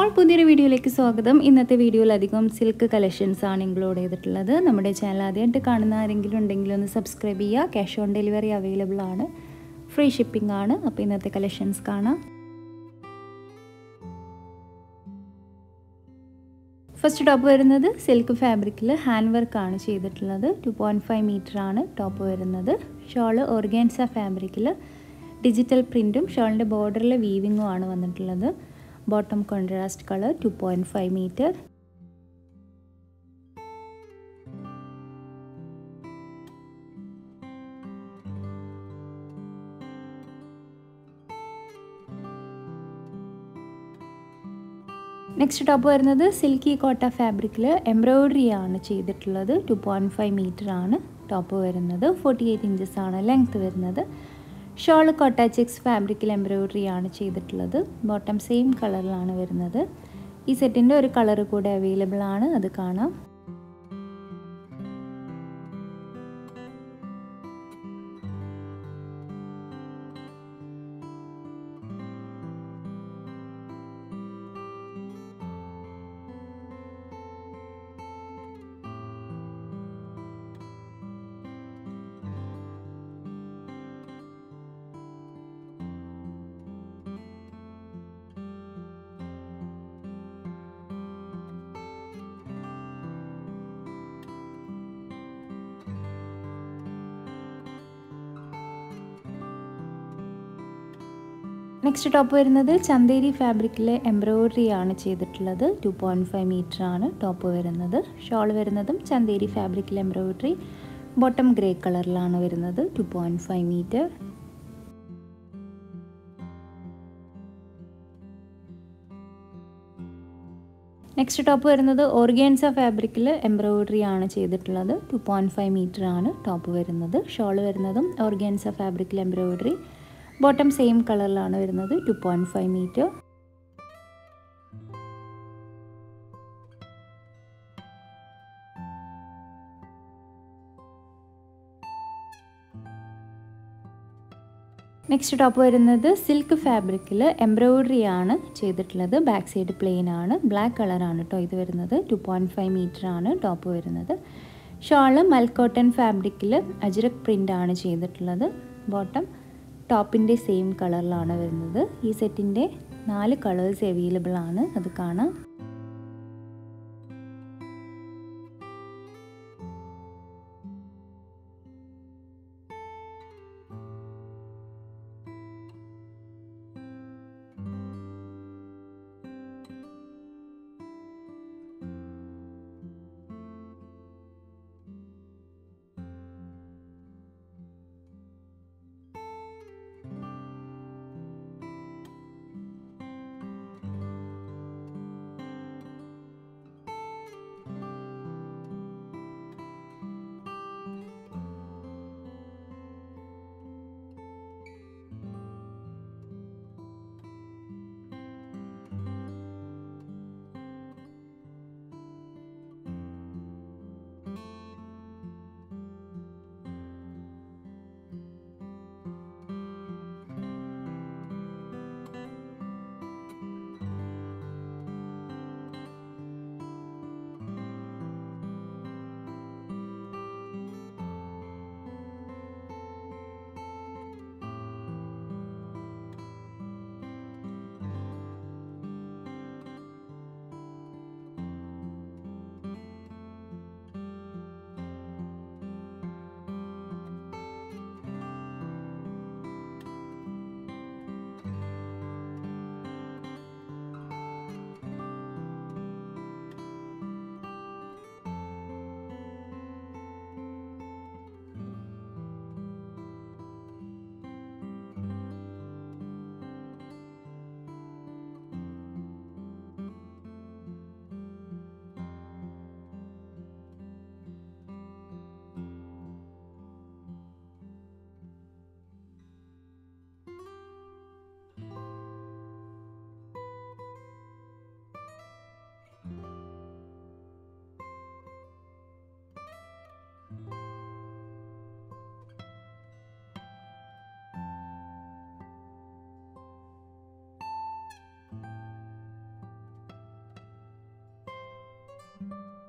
all പുതിയൊരു വീഡിയോയിലേക്ക് സ്വാഗതം ഇന്നത്തെ വീഡിയോയിൽ അധികം സിൽക്ക് കളക്ഷൻസ് ആണ് ഇൻക്ലൂഡ് ചെയ്തിട്ടുള്ളത് നമ്മുടെ ചാനൽ ആദ്യമായിട്ട് കാണുന്ന ആരെങ്കിലും ഉണ്ടെങ്കിൽ ഒന്ന് സബ്സ്ക്രൈബ് ചെയ്യുക ക്യാഷ് ഓൺ ഡെലിവറി അവൈലബിൾ ആണ് ഫ്രീ ഷിപ്പിംഗ് ആണ് അപ്പോൾ ഇന്നത്തെ കളക്ഷൻസ് കാണാം ഫസ്റ്റ് ടോപ്പ് വരുന്നത് സിൽക്ക് ഫാബ്രിക്കിൽ ഹാൻഡ് വർക്കാണ് ചെയ്തിട്ടുള്ളത് ടു പോയിൻറ്റ് ഫൈവ് മീറ്റർ ആണ് ടോപ്പ് വരുന്നത് ഷോള് ഓർഗാൻസ ഫാബ്രിക്കിൽ ഡിജിറ്റൽ പ്രിൻറ്റും ഷോളിൻ്റെ ബോർഡറിൽ വീവിങ്ങും ആണ് വന്നിട്ടുള്ളത് bottom contrast colour two point five metre next top വരുന്നത് സിൽക്കി കോട്ട ഫാബ്രിക്കിൽ എംബ്രോയ്ഡറി ആണ് ചെയ്തിട്ടുള്ളത് ടു പോയിൻറ്റ് ഫൈവ് മീറ്റർ ആണ് ടോപ്പ് വരുന്നത് ഫോർട്ടി എയ്റ്റ് ഇഞ്ചസ് ആണ് ലെങ്ത് വരുന്നത് ഷോൾ കോട്ട ചെക്സ് ഫാബ്രിക്കിൽ എംബ്രോയ്ഡറി ആണ് ചെയ്തിട്ടുള്ളത് ബോട്ടം സെയിം കളറിലാണ് വരുന്നത് ഈ സെറ്റിൻ്റെ ഒരു കളർ കൂടെ അവൈലബിൾ ആണ് അത് കാണാം നെക്സ്റ്റ് ടോപ്പ് വരുന്നത് ചന്തേരി ഫാബ്രിക്കിലെ എംബ്രോയ്ഡറി ആണ് ചെയ്തിട്ടുള്ളത് ടു പോയിൻറ്റ് ഫൈവ് മീറ്റർ ആണ് ടോപ്പ് വരുന്നത് ഷോൾ വരുന്നതും ചന്തേരി ഫാബ്രിക്കിലെ എംബ്രോയ്ഡറി ബോട്ടം ഗ്രേ കളറിലാണ് വരുന്നത് two point five metre next top വരുന്നത് ഓർഗാൻസ ഫാബ്രിക്കിൽ എംബ്രോയ്ഡറി ആണ് ചെയ്തിട്ടുള്ളത് ടു പോയിൻറ്റ് ഫൈവ് മീറ്റർ ആണ് ടോപ്പ് വരുന്നത് ഷോൾ വരുന്നതും ഓർഗാൻസ ഫാബ്രിക്കിൽ എംബ്രോയ്ഡറി ബോട്ടം സെയിം കളറിലാണ് വരുന്നത് two point five metre next top വരുന്നത് സിൽക്ക് ഫാബ്രിക്കിൽ എംബ്രോയ്ഡറി ആണ് ചെയ്തിട്ടുള്ളത് ബാക്ക് സൈഡ് പ്ലെയിൻ ആണ് ബ്ലാക്ക് കളറാണ് കേട്ടോ ഇത് വരുന്നത് ടു പോയിൻറ്റ് ഫൈവ് മീറ്റർ ആണ് ടോപ്പ് വരുന്നത് ഷോള് മൽക്കോട്ടൺ ഫാബ്രിക്കിൽ അജ്രക് പ്രിൻ്റ് ആണ് ചെയ്തിട്ടുള്ളത് ബോട്ടം ടോപ്പിൻ്റെ സെയിം കളറിലാണ് വരുന്നത് ഈ സെറ്റിൻ്റെ നാല് കളേഴ്സ് അവൈലബിൾ ആണ് അത് കാണാം ടാറ്റ